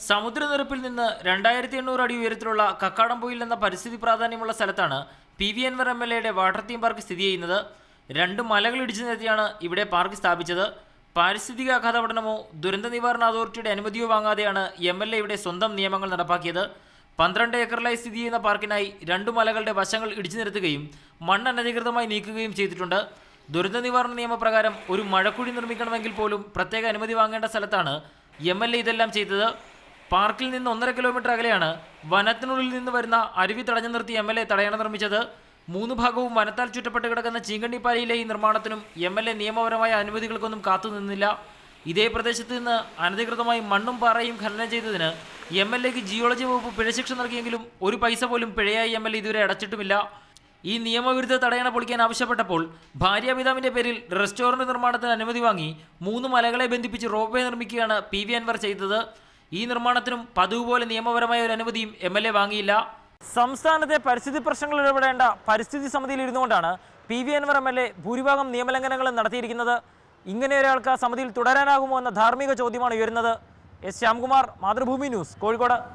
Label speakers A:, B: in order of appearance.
A: സമുദ്രനിരപ്പിൽ നിന്ന് രണ്ടായിരത്തി എണ്ണൂറ് അടി ഉയരത്തിലുള്ള കക്കാടംപൊയിൽ എന്ന പരിസ്ഥിതി പ്രാധാന്യമുള്ള സ്ഥലത്താണ് P V Anvar M L എയുടെ വാട്ടർ തീം പാർക്ക് സ്ഥിതി ചെയ്യുന്നത് രണ്ട് മലകൾ ഇടിച്ചു നിരത്തിയാണ് ഇവിടെ പാർക്ക് സ്ഥാപിച്ചത് പാരിസ്ഥിതിക ആഘാത പഠനമോ ദുരന്ത നിവാരണ അതോറിറ്റിയുടെ അനുമതിയോ വാങ്ങാതെയാണ് എം എൽ എ ഇവിടെ സ്വന്തം നിയമങ്ങൾ നടപ്പാക്കിയത് പന്ത്രണ്ട് ഏക്കറിലായി സ്ഥിതി ചെയ്യുന്ന പാർക്കിനായി രണ്ടു മലകളുടെ വശങ്ങൾ ഇടിച്ചു നിരത്തുകയും മണ്ണ് അനധികൃതമായി നീക്കുകയും ചെയ്തിട്ടുണ്ട് ദുരന്ത നിവാരണ നിയമപ്രകാരം ഒരു മഴക്കുഴി നിർമ്മിക്കണമെങ്കിൽ പോലും പ്രത്യേക അനുമതി വാങ്ങേണ്ട സ്ഥലത്താണ് എം എൽ എ ഇതെല്ലാം ചെയ്തത് പാർക്കിൽ നിന്ന് ഒന്നര കിലോമീറ്റർ അകലെയാണ് വനത്തിനുള്ളിൽ നിന്ന് വരുന്ന അരുവി തടഞ്ഞു നിർത്തി എം എൽ എ തടയണ നിർമ്മിച്ചത് മൂന്ന് ഭാഗവും വനത്താൽ ചുറ്റപ്പെട്ട് കിടക്കുന്ന ചീങ്കണ്ണിപ്പാലയിലെ ഈ നിർമ്മാണത്തിനും എം എൽ എ നിയമപരമായ അനുമതികൾക്കൊന്നും കാത്തുനിന്നില്ല ഇതേ പ്രദേശത്ത് നിന്ന് അനധികൃതമായി മണ്ണും പാറയും ഖനനം ചെയ്തതിന് എം എൽ എക്ക് ജിയോളജി വകുപ്പ് പിഴശിക്ഷ നൽകിയെങ്കിലും ഒരു പൈസ പോലും പിഴയായി എം എൽ എ ഇതുവരെ അടച്ചിട്ടുമില്ല ഈ നിയമവിരുദ്ധ തടയണ പൊളിക്കാൻ ആവശ്യപ്പെട്ടപ്പോൾ ഭാര്യാപിതാവിന്റെ പേരിൽ റെസ്റ്റോറന്റ് നിർമ്മാണത്തിന് അനുമതി വാങ്ങി മൂന്ന് മലകളെ ബന്ധിപ്പിച്ച് റോപ്പ് വേ നിർമ്മിക്കുകയാണ് പി വി അൻവർ ചെയ്തത് ഈ നിർമ്മാണത്തിനും പതിവ് പോലെ നിയമപരമായ ഒരു അനുമതിയും എം എൽ എ വാങ്ങിയില്ല സംസ്ഥാനത്തെ പരിസ്ഥിതി പ്രശ്നങ്ങൾ ഇടപെടേണ്ട പരിസ്ഥിതി സമിതിയിൽ ഇരുന്നുകൊണ്ടാണ് P V Anvar M L A ഭൂരിഭാഗം നിയമലംഘനങ്ങളും നടത്തിയിരിക്കുന്നത് ഇങ്ങനെ ഒരാൾക്ക് സമിതിയിൽ തുടരാനാകുമോ എന്ന ധാർമ്മിക ചോദ്യമാണ് ഉയരുന്നത് എസ് ശ്യാംകുമാർ മാതൃഭൂമി ന്യൂസ് കോഴിക്കോട്